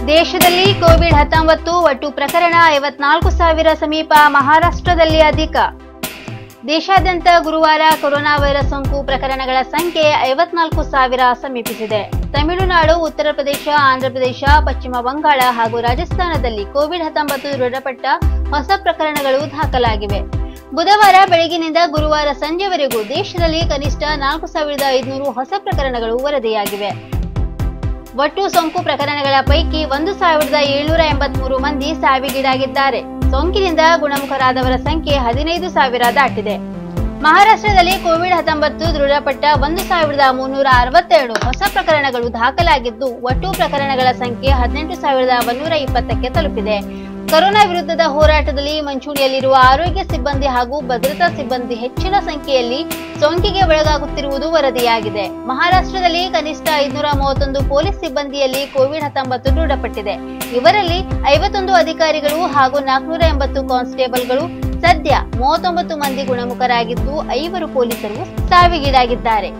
ದೇಶದಲ್ಲಿ ಕೋವಿಡ್ ಹತ್ತೊಂಬತ್ತು ಒಟ್ಟು ಪ್ರಕರಣ ಐವತ್ನಾಲ್ಕು ಸಾವಿರ ಸಮೀಪ ಮಹಾರಾಷ್ಟ್ರದಲ್ಲಿ ಅಧಿಕ ದೇಶಾದ್ಯಂತ ಗುರುವಾರ ಕೊರೋನಾ ವೈರಸ್ ಸೋಂಕು ಪ್ರಕರಣಗಳ ಸಂಖ್ಯೆ ಐವತ್ನಾಲ್ಕು ಸಾವಿರ ಸಮೀಪಿಸಿದೆ ತಮಿಳುನಾಡು ಉತ್ತರ ಪ್ರದೇಶ ಆಂಧ್ರಪ್ರದೇಶ ಪಶ್ಚಿಮ ಬಂಗಾಳ ಹಾಗೂ ರಾಜಸ್ಥಾನದಲ್ಲಿ ಕೋವಿಡ್ ಹತ್ತೊಂಬತ್ತು ದೃಢಪಟ್ಟ ಹೊಸ ಪ್ರಕರಣಗಳು ದಾಖಲಾಗಿವೆ ಬುಧವಾರ ಬೆಳಗಿನಿಂದ ಗುರುವಾರ ಸಂಜೆವರೆಗೂ ದೇಶದಲ್ಲಿ ಕನಿಷ್ಠ ನಾಲ್ಕು ಸಾವಿರದ ಐದುನೂರು ಹೊಸ ಪ್ರಕರಣಗಳು ವರದಿಯಾಗಿವೆ ಒಟ್ಟು ಸೋಂಕು ಪ್ರಕರಣಗಳ ಪೈಕಿ ಒಂದು ಸಾವಿರದ ಏಳ್ನೂರ ಎಂಬತ್ಮೂರು ಮಂದಿ ಸಾವಿಗೀಡಾಗಿದ್ದಾರೆ ಸೋಂಕಿನಿಂದ ಗುಣಮುಖರಾದವರ ಸಂಖ್ಯೆ ಹದಿನೈದು ಸಾವಿರ ದಾಟಿದೆ ಮಹಾರಾಷ್ಟ್ರದಲ್ಲಿ ಕೋವಿಡ್ ಹತ್ತೊಂಬತ್ತು ದೃಢಪಟ್ಟ ಒಂದು ಸಾವಿರದ ಮುನ್ನೂರ ಅರವತ್ತೆರಡು ಹೊಸ ಪ್ರಕರಣಗಳು ದಾಖಲಾಗಿದ್ದು ಒಟ್ಟು ಪ್ರಕರಣಗಳ ಸಂಖ್ಯೆ ಹದಿನೆಂಟು ಸಾವಿರದ ಒಂದೂರ ಇಪ್ಪತ್ತಕ್ಕೆ ತಲುಪಿದೆ ಕೊರೋನಾ ವಿರುದ್ಧದ ಹೋರಾಟದಲ್ಲಿ ಮುಂಚೂಣಿಯಲ್ಲಿರುವ ಆರೋಗ್ಯ ಸಿಬ್ಬಂದಿ ಹಾಗೂ ಭದ್ರತಾ ಸಿಬ್ಬಂದಿ ಹೆಚ್ಚಿನ ಸಂಖ್ಯೆಯಲ್ಲಿ ಸೋಂಕಿಗೆ ಒಳಗಾಗುತ್ತಿರುವುದು ವರದಿಯಾಗಿದೆ ಮಹಾರಾಷ್ಟ್ರದಲ್ಲಿ ಕನಿಷ್ಠ ಐದುನೂರ ಮೂವತ್ತೊಂದು ಪೊಲೀಸ್ ಸಿಬ್ಬಂದಿಯಲ್ಲಿ ಕೋವಿಡ್ ಹತ್ತೊಂಬತ್ತು ದೃಢಪಟ್ಟಿದೆ ಇವರಲ್ಲಿ ಐವತ್ತೊಂದು ಅಧಿಕಾರಿಗಳು ಹಾಗೂ ನಾಲ್ಕುನೂರ ಎಂಬತ್ತು ಕಾನ್ಸ್ಟೇಬಲ್ಗಳು ಸದ್ಯ ಮೂವತ್ತೊಂಬತ್ತು ಮಂದಿ ಗುಣಮುಖರಾಗಿದ್ದು ಐವರು ಪೊಲೀಸರು ಸಾವಿಗೀಡಾಗಿದ್ದಾರೆ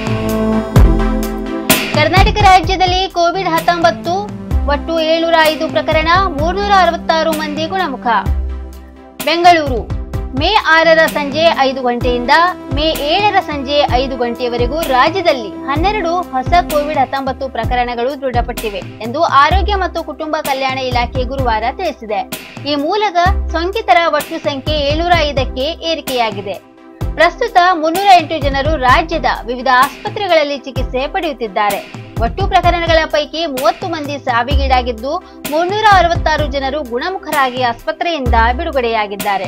ಕರ್ನಾಟಕ ರಾಜ್ಯದಲ್ಲಿ ಕೋವಿಡ್ ಹತ್ತೊಂಬತ್ತು ಒಟ್ಟು ಏಳ್ನೂರ ಐದು ಪ್ರಕರಣ ಮೂರ್ನೂರ ಅರವತ್ತಾರು ಮಂದಿ ಗುಣಮುಖ ಬೆಂಗಳೂರು ಮೇ ಆರರ ಸಂಜೆ ಐದು ಗಂಟೆಯಿಂದ ಮೇ ಏಳರ ಸಂಜೆ ಐದು ಗಂಟೆಯವರೆಗೂ ರಾಜ್ಯದಲ್ಲಿ ಹನ್ನೆರಡು ಹೊಸ ಕೋವಿಡ್ ಹತ್ತೊಂಬತ್ತು ಪ್ರಕರಣಗಳು ದೃಢಪಟ್ಟಿವೆ ಎಂದು ಆರೋಗ್ಯ ಮತ್ತು ಕುಟುಂಬ ಕಲ್ಯಾಣ ಇಲಾಖೆ ಗುರುವಾರ ತಿಳಿಸಿದೆ ಈ ಮೂಲಕ ಸೋಂಕಿತರ ಒಟ್ಟು ಸಂಖ್ಯೆ ಏಳ್ನೂರ ಐದಕ್ಕೆ ಏರಿಕೆಯಾಗಿದೆ ಪ್ರಸ್ತುತ ಮುನ್ನೂರ ಎಂಟು ಜನರು ರಾಜ್ಯದ ವಿವಿಧ ಆಸ್ಪತ್ರೆಗಳಲ್ಲಿ ಚಿಕಿತ್ಸೆ ಪಡೆಯುತ್ತಿದ್ದಾರೆ ಒಟ್ಟು ಪ್ರಕರಣಗಳ ಪೈಕಿ ಮೂವತ್ತು ಮಂದಿ ಸಾವಿಗೀಡಾಗಿದ್ದು ಮುನ್ನೂರ ಅರವತ್ತಾರು ಜನರು ಗುಣಮುಖರಾಗಿ ಆಸ್ಪತ್ರೆಯಿಂದ ಬಿಡುಗಡೆಯಾಗಿದ್ದಾರೆ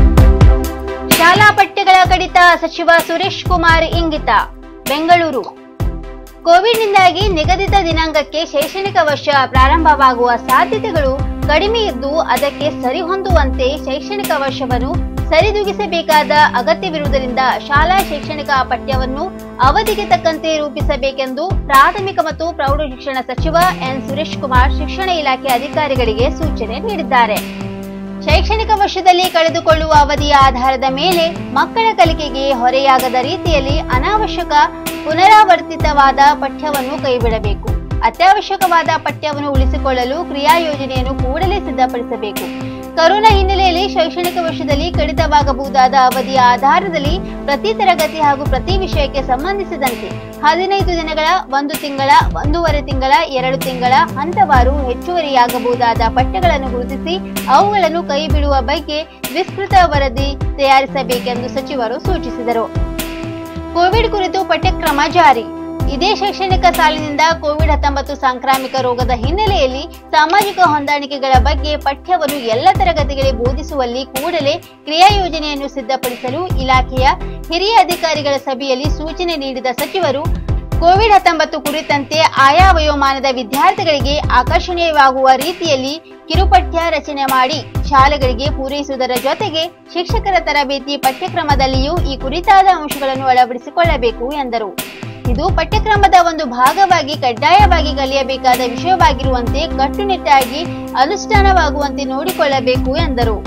ಶಾಲಾ ಪಠ್ಯಗಳ ಕಡಿತ ಸಚಿವ ಸುರೇಶ್ ಕುಮಾರ್ ಇಂಗಿತ ಬೆಂಗಳೂರು ಕೋವಿಡ್ನಿಂದಾಗಿ ನಿಗದಿತ ದಿನಾಂಕಕ್ಕೆ ಶೈಕ್ಷಣಿಕ ವರ್ಷ ಪ್ರಾರಂಭವಾಗುವ ಸಾಧ್ಯತೆಗಳು ಕಡಿಮೆ ಇದ್ದು ಅದಕ್ಕೆ ಸರಿಹೊಂದುವಂತೆ ಶೈಕ್ಷಣಿಕ ವರ್ಷವನ್ನು ಸರಿದೂಗಿಸಬೇಕಾದ ಅಗತ್ಯವಿರುವುದರಿಂದ ಶಾಲಾ ಶೈಕ್ಷಣಿಕ ಪಠ್ಯವನ್ನು ಅವಧಿಗೆ ತಕ್ಕಂತೆ ರೂಪಿಸಬೇಕೆಂದು ಪ್ರಾಥಮಿಕ ಮತ್ತು ಪ್ರೌಢ ಶಿಕ್ಷಣ ಸಚಿವ ಎನ್ ಸುರೇಶ್ ಕುಮಾರ್ ಶಿಕ್ಷಣ ಇಲಾಖೆ ಅಧಿಕಾರಿಗಳಿಗೆ ಸೂಚನೆ ನೀಡಿದ್ದಾರೆ ಶೈಕ್ಷಣಿಕ ವರ್ಷದಲ್ಲಿ ಕಳೆದುಕೊಳ್ಳುವ ಅವಧಿಯ ಆಧಾರದ ಮೇಲೆ ಮಕ್ಕಳ ಕಲಿಕೆಗೆ ಹೊರೆಯಾಗದ ರೀತಿಯಲ್ಲಿ ಅನಾವಶ್ಯಕ ಪುನರಾವರ್ತಿತವಾದ ಪಠ್ಯವನ್ನು ಕೈಬಿಡಬೇಕು ಅತ್ಯವಶ್ಯಕವಾದ ಪಠ್ಯವನ್ನು ಉಳಿಸಿಕೊಳ್ಳಲು ಕ್ರಿಯಾ ಯೋಜನೆಯನ್ನು ಕೂಡಲೇ ಸಿದ್ಧಪಡಿಸಬೇಕು ಕರೋನಾ ಹಿನ್ನೆಲೆಯಲ್ಲಿ ಶೈಕ್ಷಣಿಕ ವರ್ಷದಲ್ಲಿ ಕಡಿತವಾಗಬಹುದಾದ ಅವಧಿಯ ಆಧಾರದಲ್ಲಿ ಪ್ರತಿ ತರಗತಿ ಹಾಗೂ ಪ್ರತಿ ವಿಷಯಕ್ಕೆ ಸಂಬಂಧಿಸಿದಂತೆ ಹದಿನೈದು ದಿನಗಳ ಒಂದು ತಿಂಗಳ ಒಂದೂವರೆ ತಿಂಗಳ ಎರಡು ತಿಂಗಳ ಹಂತವಾರು ಹೆಚ್ಚುವರಿಯಾಗಬಹುದಾದ ಪಠ್ಯಗಳನ್ನು ಗುರುತಿಸಿ ಅವುಗಳನ್ನು ಕೈಬಿಡುವ ಬಗ್ಗೆ ವಿಸ್ತೃತ ವರದಿ ತಯಾರಿಸಬೇಕೆಂದು ಸಚಿವರು ಸೂಚಿಸಿದರು ಕೋವಿಡ್ ಕುರಿತು ಪಠ್ಯಕ್ರಮ ಜಾರಿ ಇದೇ ಶೈಕ್ಷಣಿಕ ಸಾಲಿನಿಂದ ಕೋವಿಡ್ ಹತ್ತೊಂಬತ್ತು ಸಾಂಕ್ರಾಮಿಕ ರೋಗದ ಹಿನ್ನೆಲೆಯಲ್ಲಿ ಸಾಮಾಜಿಕ ಹೊಂದಾಣಿಕೆಗಳ ಬಗ್ಗೆ ಪಠ್ಯವನ್ನು ಎಲ್ಲ ತರಗತಿಗಳಿಗೆ ಬೋಧಿಸುವಲ್ಲಿ ಕೂಡಲೇ ಕ್ರಿಯಾ ಯೋಜನೆಯನ್ನು ಸಿದ್ಧಪಡಿಸಲು ಇಲಾಖೆಯ ಹಿರಿಯ ಅಧಿಕಾರಿಗಳ ಸಭೆಯಲ್ಲಿ ಸೂಚನೆ ನೀಡಿದ ಸಚಿವರು ಕೋವಿಡ್ ಹತ್ತೊಂಬತ್ತು ಕುರಿತಂತೆ ಆಯಾ ವಯೋಮಾನದ ವಿದ್ಯಾರ್ಥಿಗಳಿಗೆ ಆಕರ್ಷಣೀಯವಾಗುವ ರೀತಿಯಲ್ಲಿ ಕಿರುಪಠ್ಯ ರಚನೆ ಮಾಡಿ ಶಾಲೆಗಳಿಗೆ ಪೂರೈಸುವುದರ ಜೊತೆಗೆ ಶಿಕ್ಷಕರ ತರಬೇತಿ ಪಠ್ಯಕ್ರಮದಲ್ಲಿಯೂ ಈ ಕುರಿತಾದ ಅಂಶಗಳನ್ನು ಅಳವಡಿಸಿಕೊಳ್ಳಬೇಕು ಎಂದರು ಇದು ಪಠ್ಯಕ್ರಮದ ಒಂದು ಭಾಗವಾಗಿ ಕಡ್ಡಾಯವಾಗಿ ಕಲಿಯಬೇಕಾದ ವಿಷಯವಾಗಿರುವಂತೆ ಕಟ್ಟುನಿಟ್ಟಾಗಿ ಅನುಷ್ಠಾನವಾಗುವಂತೆ ನೋಡಿಕೊಳ್ಳಬೇಕು ಎಂದರು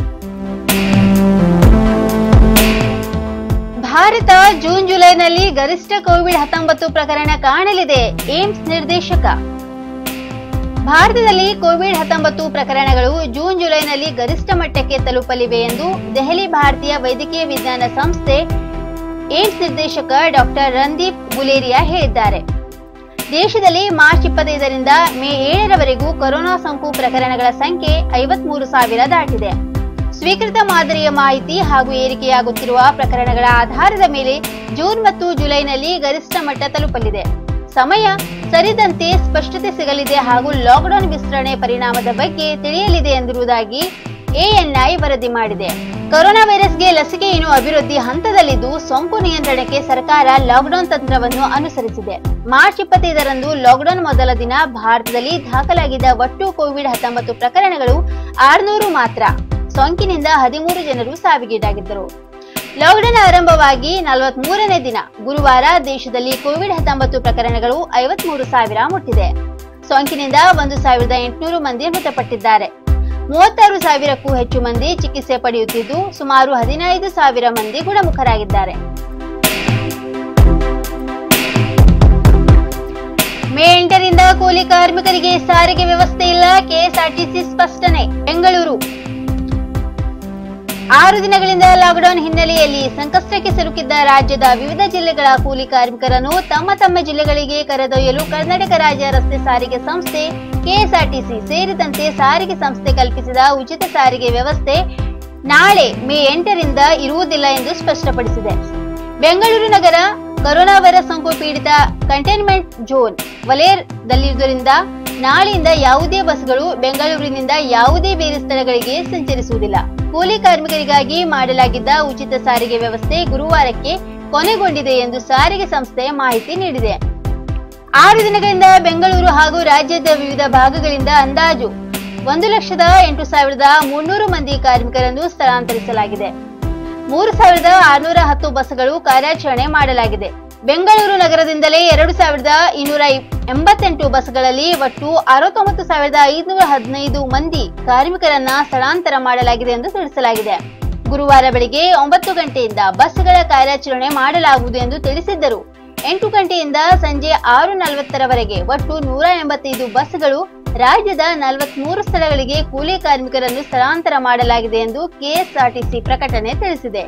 ಭಾರತ ಜೂನ್ ಜುಲೈನಲ್ಲಿ ಗರಿಷ್ಠ ಕೋವಿಡ್ ಹತ್ತೊಂಬತ್ತು ಪ್ರಕರಣ ಕಾಣಲಿದೆ ಏಮ್ಸ್ ನಿರ್ದೇಶಕ ಭಾರತದಲ್ಲಿ ಕೋವಿಡ್ ಹತ್ತೊಂಬತ್ತು ಪ್ರಕರಣಗಳು ಜೂನ್ ಜುಲೈನಲ್ಲಿ ಗರಿಷ್ಠ ಮಟ್ಟಕ್ಕೆ ತಲುಪಲಿವೆ ಎಂದು ದೆಹಲಿ ಭಾರತೀಯ ವೈದ್ಯಕೀಯ ವಿಜ್ಞಾನ ಸಂಸ್ಥೆ ಏಮ್ಸ್ ನಿರ್ದೇಶಕ ಡಾಕ್ಟರ್ ರಂದೀಪ್ ಗುಲೇರಿಯಾ ಹೇಳಿದ್ದಾರೆ ದೇಶದಲ್ಲಿ ಮಾರ್ಚ್ ಇಪ್ಪತ್ತೈದರಿಂದ ಮೇ ಏಳರವರೆಗೂ ಕೊರೋನಾ ಸೋಂಕು ಪ್ರಕರಣಗಳ ಸಂಖ್ಯೆ ಐವತ್ಮೂರು ಸಾವಿರ ದಾಟಿದೆ ಸ್ವೀಕೃತ ಮಾದರಿಯ ಮಾಹಿತಿ ಹಾಗೂ ಏರಿಕೆಯಾಗುತ್ತಿರುವ ಪ್ರಕರಣಗಳ ಆಧಾರದ ಮೇಲೆ ಜೂನ್ ಮತ್ತು ಜುಲೈನಲ್ಲಿ ಗರಿಷ್ಠ ಮಟ್ಟ ತಲುಪಲಿದೆ ಸಮಯ ಸರಿದಂತೆ ಸ್ಪಷ್ಟತೆ ಸಿಗಲಿದೆ ಹಾಗೂ ಲಾಕ್ಡೌನ್ ವಿಸ್ತರಣೆ ಪರಿಣಾಮದ ಬಗ್ಗೆ ತಿಳಿಯಲಿದೆ ಎಂದಿರುವುದಾಗಿ ಎಎನ್ಐ ವರದಿ ಮಾಡಿದೆ ಕೊರೋನಾ ವೈರಸ್ಗೆ ಲಸಿಕೆ ಇನ್ನು ಅಭಿವೃದ್ಧಿ ಹಂತದಲ್ಲಿದ್ದು ಸೋಂಕು ನಿಯಂತ್ರಣಕ್ಕೆ ಸರ್ಕಾರ ಲಾಕ್ಡೌನ್ ತಂತ್ರವನ್ನು ಅನುಸರಿಸಿದೆ ಮಾರ್ಚ್ ಇಪ್ಪತ್ತೈದರಂದು ಲಾಕ್ಡೌನ್ ಮೊದಲ ದಿನ ಭಾರತದಲ್ಲಿ ದಾಖಲಾಗಿದ್ದ ಒಟ್ಟು ಕೋವಿಡ್ ಹತ್ತೊಂಬತ್ತು ಪ್ರಕರಣಗಳು ಆರುನೂರು ಮಾತ್ರ ಸೋಂಕಿನಿಂದ ಹದಿಮೂರು ಜನರು ಸಾವಿಗೀಡಾಗಿದ್ದರು ಲಾಕ್ಡೌನ್ ಆರಂಭವಾಗಿ ನಲವತ್ಮೂರನೇ ದಿನ ಗುರುವಾರ ದೇಶದಲ್ಲಿ ಕೋವಿಡ್ ಹತ್ತೊಂಬತ್ತು ಪ್ರಕರಣಗಳು ಐವತ್ಮೂರು ಸಾವಿರ ಮುಟ್ಟಿದೆ ಸೋಂಕಿನಿಂದ ಒಂದು ಸಾವಿರದ ಎಂಟುನೂರು ಮಂದಿ ಮೃತಪಟ್ಟಿದ್ದಾರೆ ಮೂವತ್ತಾರು ಸಾವಿರಕ್ಕೂ ಹೆಚ್ಚು ಮಂದಿ ಚಿಕಿತ್ಸೆ ಪಡೆಯುತ್ತಿದ್ದು ಸುಮಾರು ಹದಿನೈದು ಸಾವಿರ ಮಂದಿ ಗುಣಮುಖರಾಗಿದ್ದಾರೆ ಮೇ ಎಂಟರಿಂದ ಕೂಲಿ ಕಾರ್ಮಿಕರಿಗೆ ಸಾರಿಗೆ ವ್ಯವಸ್ಥೆ ಇಲ್ಲ ಕೆಎಸ್ಆರ್ಟಿಸಿ ಸ್ಪಷ್ಟನೆ ಬೆಂಗಳೂರು ಆರು ದಿನಗಳಿಂದ ಲಾಕ್ಡೌನ್ ಹಿನ್ನೆಲೆಯಲ್ಲಿ ಸಂಕಷ್ಟಕ್ಕೆ ಸಿಲುಕಿದ್ದ ರಾಜ್ಯದ ವಿವಿಧ ಜಿಲ್ಲೆಗಳ ಕೂಲಿ ಕಾರ್ಮಿಕರನ್ನು ತಮ್ಮ ತಮ್ಮ ಜಿಲ್ಲೆಗಳಿಗೆ ಕರೆದೊಯ್ಯಲು ಕರ್ನಾಟಕ ರಾಜ್ಯ ರಸ್ತೆ ಸಾರಿಗೆ ಸಂಸ್ಥೆ ಕೆಎಸ್ಆರ್ಟಿಸಿ ಸೇರಿದಂತೆ ಸಾರಿಗೆ ಸಂಸ್ಥೆ ಕಲ್ಪಿಸಿದ ಉಚಿತ ಸಾರಿಗೆ ವ್ಯವಸ್ಥೆ ನಾಳೆ ಮೇ ಎಂಟರಿಂದ ಇರುವುದಿಲ್ಲ ಎಂದು ಸ್ಪಷ್ಟಪಡಿಸಿದೆ ಬೆಂಗಳೂರು ನಗರ ಕೊರೋನಾ ವೈರಸ್ ಸೋಂಕು ಪೀಡಿತ ಕಂಟೈನ್ಮೆಂಟ್ ಝೋನ್ ವಲಯದಲ್ಲಿರುವುದರಿಂದ ನಾಳೆಯಿಂದ ಯಾವುದೇ ಬಸ್ಗಳು ಬೆಂಗಳೂರಿನಿಂದ ಯಾವುದೇ ಬೇರೆ ಸ್ಥಳಗಳಿಗೆ ಸಂಚರಿಸುವುದಿಲ್ಲ ಕೂಲಿ ಕಾರ್ಮಿಕರಿಗಾಗಿ ಮಾಡಲಾಗಿದ್ದ ಉಚಿತ ಸಾರಿಗೆ ವ್ಯವಸ್ಥೆ ಗುರುವಾರಕ್ಕೆ ಕೊನೆಗೊಂಡಿದೆ ಎಂದು ಸಾರಿಗೆ ಸಂಸ್ಥೆ ಮಾಹಿತಿ ನೀಡಿದೆ ಆರು ದಿನಗಳಿಂದ ಬೆಂಗಳೂರು ಹಾಗೂ ರಾಜ್ಯದ ವಿವಿಧ ಭಾಗಗಳಿಂದ ಅಂದಾಜು ಒಂದು ಲಕ್ಷದ ಎಂಟು ಸಾವಿರದ ಮುನ್ನೂರು ಮಂದಿ ಕಾರ್ಮಿಕರನ್ನು ಸ್ಥಳಾಂತರಿಸಲಾಗಿದೆ ಮೂರು ಸಾವಿರದ ಆರುನೂರ ಹತ್ತು ಬಸ್ಗಳು ಕಾರ್ಯಾಚರಣೆ ಮಾಡಲಾಗಿದೆ ಬೆಂಗಳೂರು ನಗರದಿಂದಲೇ ಎರಡು ಸಾವಿರದ ಇನ್ನೂರ ಎಂಬತ್ತೆಂಟು ಬಸ್ಗಳಲ್ಲಿ ಒಟ್ಟು ಅರವತ್ತೊಂಬತ್ತು ಸಾವಿರದ ಐದುನೂರ ಹದಿನೈದು ಮಂದಿ ಕಾರ್ಮಿಕರನ್ನ ಸ್ಥಳಾಂತರ ಮಾಡಲಾಗಿದೆ ಎಂದು ತಿಳಿಸಲಾಗಿದೆ ಗುರುವಾರ ಬೆಳಿಗ್ಗೆ ಒಂಬತ್ತು ಗಂಟೆಯಿಂದ ಬಸ್ಗಳ ಕಾರ್ಯಾಚರಣೆ ಮಾಡಲಾಗುವುದು ಎಂದು ತಿಳಿಸಿದ್ದರು ಎಂಟು ಗಂಟೆಯಿಂದ ಸಂಜೆ ಆರು ನಲವತ್ತರವರೆಗೆ ಒಟ್ಟು ನೂರ ಎಂಬತ್ತೈದು ಬಸ್ಗಳು ರಾಜ್ಯದ ನಲವತ್ಮೂರು ಸ್ಥಳಗಳಿಗೆ ಕೂಲಿ ಕಾರ್ಮಿಕರನ್ನು ಸ್ಥಳಾಂತರ ಮಾಡಲಾಗಿದೆ ಎಂದು ಕೆಎಸ್ಆರ್ಟಿಸಿ ಪ್ರಕಟಣೆ ತಿಳಿಸಿದೆ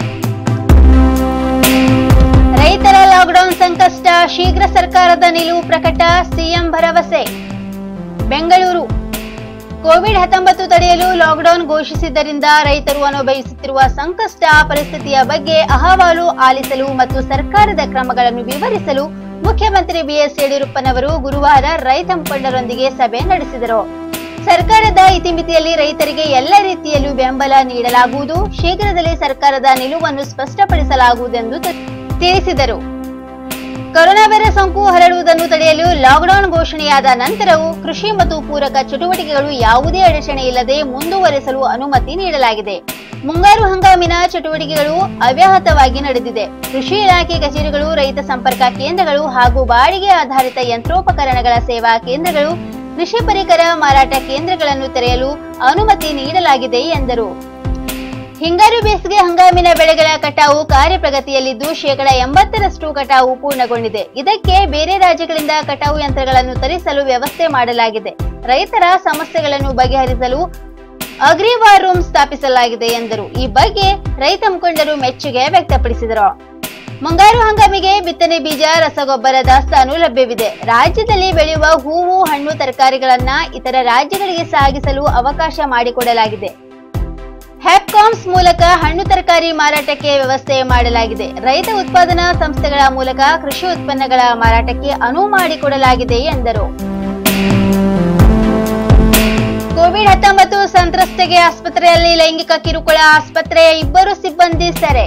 ರೈತರ ಲಾಕ್ಡೌನ್ ಸಂಕಷ್ಟ ಶೀಘ್ರ ಸರ್ಕಾರದ ನಿಲುವು ಪ್ರಕಟ ಸಿಎಂ ಭರವಸೆ ಬೆಂಗಳೂರು ಕೋವಿಡ್ ಹತ್ತೊಂಬತ್ತು ತಡೆಯಲು ಲಾಕ್ಡೌನ್ ಘೋಷಿಸಿದ್ದರಿಂದ ರೈತರು ಅನುಭವಿಸುತ್ತಿರುವ ಸಂಕಷ್ಟ ಪರಿಸ್ಥಿತಿಯ ಬಗ್ಗೆ ಅಹವಾಲು ಆಲಿಸಲು ಮತ್ತು ಸರ್ಕಾರದ ಕ್ರಮಗಳನ್ನು ವಿವರಿಸಲು ಮುಖ್ಯಮಂತ್ರಿ ಬಿಎಸ್ ಯಡಿಯೂರಪ್ಪನವರು ಗುರುವಾರ ರೈತ ಮುಖಂಡರೊಂದಿಗೆ ಸಭೆ ನಡೆಸಿದರು ಸರ್ಕಾರದ ಇತಿಮಿತಿಯಲ್ಲಿ ರೈತರಿಗೆ ಎಲ್ಲ ರೀತಿಯಲ್ಲೂ ಬೆಂಬಲ ನೀಡಲಾಗುವುದು ಶೀಘ್ರದಲ್ಲೇ ಸರ್ಕಾರದ ನಿಲುವನ್ನು ಸ್ಪಷ್ಟಪಡಿಸಲಾಗುವುದೆಂದು ತಿ- ತಿಳಿಸಿದರು ಕೊರೋನಾ ವೈರಸ್ ಸೋಂಕು ಹರಡುವುದನ್ನು ತಡೆಯಲು ಲಾಕ್ಡೌನ್ ಘೋಷಣೆಯಾದ ನಂತರವೂ ಕೃಷಿ ಮತ್ತು ಪೂರಕ ಚಟುವಟಿಕೆಗಳು ಯಾವುದೇ ಅಡಚಣೆ ಇಲ್ಲದೆ ಮುಂದುವರೆಸಲು ಅನುಮತಿ ನೀಡಲಾಗಿದೆ ಮುಂಗಾರು ಹಂಗಾಮಿನ ಚಟುವಟಿಕೆಗಳು ಅವ್ಯಾಹತವಾಗಿ ನಡೆದಿದೆ ಕೃಷಿ ಇಲಾಖೆ ಕಚೇರಿಗಳು ರೈತ ಸಂಪರ್ಕ ಕೇಂದ್ರಗಳು ಹಾಗೂ ಬಾಡಿಗೆ ಆಧಾರಿತ ಯಂತ್ರೋಪಕರಣಗಳ ಸೇವಾ ಕೇಂದ್ರಗಳು ಕೃಷಿ ಪರಿಕರ ಮಾರಾಟ ಕೇಂದ್ರಗಳನ್ನು ತೆರೆಯಲು ಅನುಮತಿ ನೀಡಲಾಗಿದೆ ಎಂದರು ಹಿಂಗಾರು ಬೇಸಿಗೆ ಹಂಗಾಮಿನ ಬೆಳೆಗಳ ಕಟಾವು ಕಾರ್ಯಪ್ರಗತಿಯಲ್ಲಿದ್ದು ಶೇಕಡ ಎಂಬತ್ತರಷ್ಟು ಕಟಾವು ಪೂರ್ಣಗೊಂಡಿದೆ ಇದಕ್ಕೆ ಬೇರೆ ರಾಜ್ಯಗಳಿಂದ ಕಟಾವು ಯಂತ್ರಗಳನ್ನು ತರಿಸಲು ವ್ಯವಸ್ಥೆ ಮಾಡಲಾಗಿದೆ ರೈತರ ಸಮಸ್ಯೆಗಳನ್ನು ಬಗೆಹರಿಸಲು ಅಗ್ರಿವಾರ್ ರೂಮ್ ಸ್ಥಾಪಿಸಲಾಗಿದೆ ಎಂದರು ಈ ಬಗ್ಗೆ ರೈತ ಮುಖಂಡರು ಮೆಚ್ಚುಗೆ ವ್ಯಕ್ತಪಡಿಸಿದರು ಮುಂಗಾರು ಹಂಗಾಮಿಗೆ ಬಿತ್ತನೆ ಬೀಜ ರಸಗೊಬ್ಬರ ದಾಸ್ತಾನು ಲಭ್ಯವಿದೆ ರಾಜ್ಯದಲ್ಲಿ ಬೆಳೆಯುವ ಹೂವು ಹಣ್ಣು ತರಕಾರಿಗಳನ್ನ ಇತರ ರಾಜ್ಯಗಳಿಗೆ ಸಾಗಿಸಲು ಅವಕಾಶ ಮಾಡಿಕೊಡಲಾಗಿದೆ ಹ್ಯಾಪ್ಕಾಮ್ಸ್ ಮೂಲಕ ಹಣ್ಣು ತರಕಾರಿ ಮಾರಾಟಕ್ಕೆ ವ್ಯವಸ್ಥೆ ಮಾಡಲಾಗಿದೆ ರೈತ ಉತ್ಪಾದನಾ ಸಂಸ್ಥೆಗಳ ಮೂಲಕ ಕೃಷಿ ಉತ್ಪನ್ನಗಳ ಮಾರಾಟಕ್ಕೆ ಅನುವು ಮಾಡಿಕೊಡಲಾಗಿದೆ ಎಂದರು ಕೋವಿಡ್ ಹತ್ತೊಂಬತ್ತು ಸಂತ್ರಸ್ತೆಗೆ ಆಸ್ಪತ್ರೆಯಲ್ಲಿ ಲೈಂಗಿಕ ಕಿರುಕುಳ ಆಸ್ಪತ್ರೆಯ ಇಬ್ಬರು ಸಿಬ್ಬಂದಿ ಸೆರೆ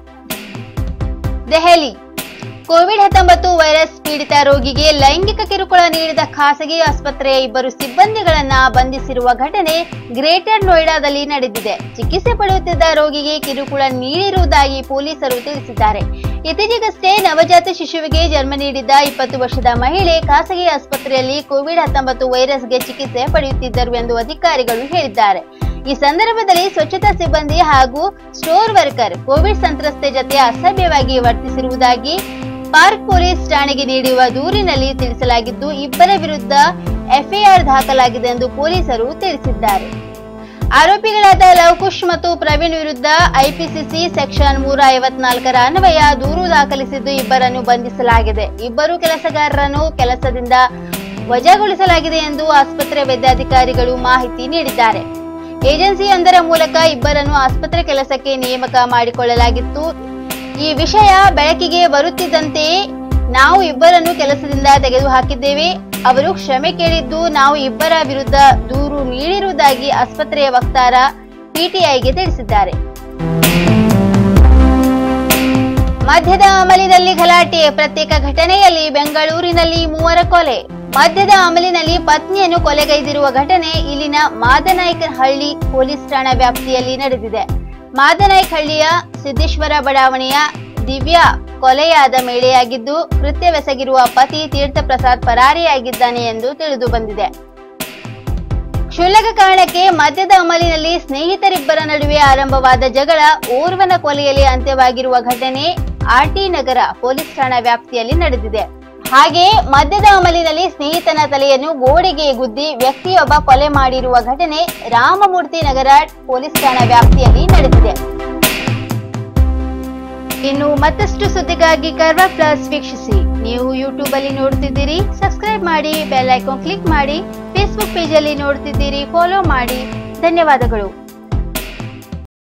ದೆಹಲಿ ಕೋವಿಡ್ ಹತ್ತೊಂಬತ್ತು ವೈರಸ್ ಪೀಡಿತ ರೋಗಿಗೆ ಲೈಂಗಿಕ ಕಿರುಕುಳ ನೀಡಿದ ಖಾಸಗಿ ಆಸ್ಪತ್ರೆಯ ಇಬ್ಬರು ಸಿಬ್ಬಂದಿಗಳನ್ನ ಬಂಧಿಸಿರುವ ಘಟನೆ ಗ್ರೇಟರ್ ನೋಯ್ಡಾದಲ್ಲಿ ನಡೆದಿದೆ ಚಿಕಿತ್ಸೆ ಪಡೆಯುತ್ತಿದ್ದ ರೋಗಿಗೆ ಕಿರುಕುಳ ನೀಡಿರುವುದಾಗಿ ಪೊಲೀಸರು ತಿಳಿಸಿದ್ದಾರೆ ಇತ್ತೀಚೆಗಷ್ಟೇ ನವಜಾತ ಶಿಶುವಿಗೆ ಜನ್ಮ ನೀಡಿದ್ದ ಇಪ್ಪತ್ತು ವರ್ಷದ ಮಹಿಳೆ ಖಾಸಗಿ ಆಸ್ಪತ್ರೆಯಲ್ಲಿ ಕೋವಿಡ್ ಹತ್ತೊಂಬತ್ತು ವೈರಸ್ಗೆ ಚಿಕಿತ್ಸೆ ಪಡೆಯುತ್ತಿದ್ದರು ಎಂದು ಅಧಿಕಾರಿಗಳು ಹೇಳಿದ್ದಾರೆ ಈ ಸಂದರ್ಭದಲ್ಲಿ ಸ್ವಚ್ಛತಾ ಸಿಬ್ಬಂದಿ ಹಾಗೂ ಸ್ಟೋರ್ ವರ್ಕರ್ ಕೋವಿಡ್ ಸಂತ್ರಸ್ತೆ ಜತೆ ಅಸಭ್ಯವಾಗಿ ವರ್ತಿಸಿರುವುದಾಗಿ ಪಾರ್ಕ್ ಪೊಲೀಸ್ ಠಾಣೆಗೆ ನೀಡಿರುವ ದೂರಿನಲ್ಲಿ ತಿಳಿಸಲಾಗಿದ್ದು ಇಬ್ಬರ ವಿರುದ್ಧ ಎಫ್ಐಆರ್ ದಾಖಲಾಗಿದೆ ಎಂದು ಪೊಲೀಸರು ತಿಳಿಸಿದ್ದಾರೆ ಆರೋಪಿಗಳಾದ ಲವಕುಶ್ ಮತ್ತು ಪ್ರವೀಣ್ ವಿರುದ್ಧ ಐಪಿಸಿಸಿ ಸೆಕ್ಷನ್ ಮೂರ ಐವತ್ನಾಲ್ಕರ ಅನ್ವಯ ದೂರು ದಾಖಲಿಸಿದ್ದು ಇಬ್ಬರನ್ನು ಬಂಧಿಸಲಾಗಿದೆ ಇಬ್ಬರು ಕೆಲಸಗಾರರನ್ನು ಕೆಲಸದಿಂದ ವಜಾಗೊಳಿಸಲಾಗಿದೆ ಎಂದು ಆಸ್ಪತ್ರೆ ವೈದ್ಯಾಧಿಕಾರಿಗಳು ಮಾಹಿತಿ ನೀಡಿದ್ದಾರೆ ಏಜೆನ್ಸಿಯೊಂದರ ಮೂಲಕ ಇಬ್ಬರನ್ನು ಆಸ್ಪತ್ರೆ ಕೆಲಸಕ್ಕೆ ನೇಮಕ ಮಾಡಿಕೊಳ್ಳಲಾಗಿತ್ತು ಈ ವಿಷಯ ಬೆಳಕಿಗೆ ಬರುತ್ತಿದ್ದಂತೆಯೇ ನಾವು ಇಬ್ಬರನ್ನು ಕೆಲಸದಿಂದ ತೆಗೆದುಹಾಕಿದ್ದೇವೆ ಅವರು ಕ್ಷಮೆ ಕೇಳಿದ್ದು ನಾವು ಇಬ್ಬರ ವಿರುದ್ಧ ದೂರು ನೀಡಿರುವುದಾಗಿ ಆಸ್ಪತ್ರೆಯ ವಕ್ತಾರ ಪಿಟಿಐಗೆ ತಿಳಿಸಿದ್ದಾರೆ ಮದ್ಯದ ಅಮಲಿನಲ್ಲಿ ಗಲಾಟೆ ಪ್ರತ್ಯೇಕ ಘಟನೆಯಲ್ಲಿ ಬೆಂಗಳೂರಿನಲ್ಲಿ ಮೂವರ ಕೊಲೆ ಮದ್ಯದ ಅಮಲಿನಲ್ಲಿ ಪತ್ನಿಯನ್ನು ಕೊಲೆಗೈದಿರುವ ಘಟನೆ ಇಲ್ಲಿನ ಮಾದನಾಯ್ಕನಹಳ್ಳಿ ಪೊಲೀಸ್ ಠಾಣಾ ವ್ಯಾಪ್ತಿಯಲ್ಲಿ ನಡೆದಿದೆ ಮಾದನಾಯ್ಕಹಳ್ಳಿಯ ಸಿದ್ದೇಶ್ವರ ಬಡಾವಣೆಯ ದಿವ್ಯಾ ಕೊಲೆಯಾದ ಮೇಳೆಯಾಗಿದ್ದು ಕೃತ್ಯವೆಸಗಿರುವ ಪತಿ ತೀರ್ಥಪ್ರಸಾದ್ ಪರಾರಿಯಾಗಿದ್ದಾನೆ ಎಂದು ತಿಳಿದು ಬಂದಿದೆ ಕ್ಷುಲ್ಲಕ ಕಾರಣಕ್ಕೆ ಮದ್ಯದ ಅಮಲಿನಲ್ಲಿ ಸ್ನೇಹಿತರಿಬ್ಬರ ನಡುವೆ ಆರಂಭವಾದ ಜಗಳ ಓರ್ವನ ಕೊಲೆಯಲ್ಲಿ ಅಂತ್ಯವಾಗಿರುವ ಘಟನೆ ಆರ್ಟಿ ನಗರ ಪೊಲೀಸ್ ಠಾಣಾ ವ್ಯಾಪ್ತಿಯಲ್ಲಿ ನಡೆದಿದೆ ಹಾಗೆ ಮದ್ಯದ ಅಮಲಿನಲ್ಲಿ ಸ್ನೇಹಿತನ ತಲೆಯನ್ನು ಗೋಡೆಗೆ ಗುದ್ದಿ ವ್ಯಕ್ತಿಯೊಬ್ಬ ಕೊಲೆ ಮಾಡಿರುವ ಘಟನೆ ರಾಮಮೂರ್ತಿ ನಗರ ಪೊಲೀಸ್ ಠಾಣಾ ವ್ಯಾಪ್ತಿಯಲ್ಲಿ ನಡೆದಿದೆ ಇನ್ನು ಮತ್ತಷ್ಟು ಸುದ್ದಿಗಾಗಿ ಕರ್ವ ಪ್ಲಸ್ ವೀಕ್ಷಿಸಿ ನೀವು ಯೂಟ್ಯೂಬ್ ಅಲ್ಲಿ ನೋಡ್ತಿದ್ದೀರಿ ಸಬ್ಸ್ಕ್ರೈಬ್ ಮಾಡಿ ಬೆಲ್ ಐಕಾನ್ ಕ್ಲಿಕ್ ಮಾಡಿ ಫೇಸ್ಬುಕ್ ಪೇಜ್ ಅಲ್ಲಿ ನೋಡ್ತಿದ್ದೀರಿ ಫಾಲೋ ಮಾಡಿ ಧನ್ಯವಾದಗಳು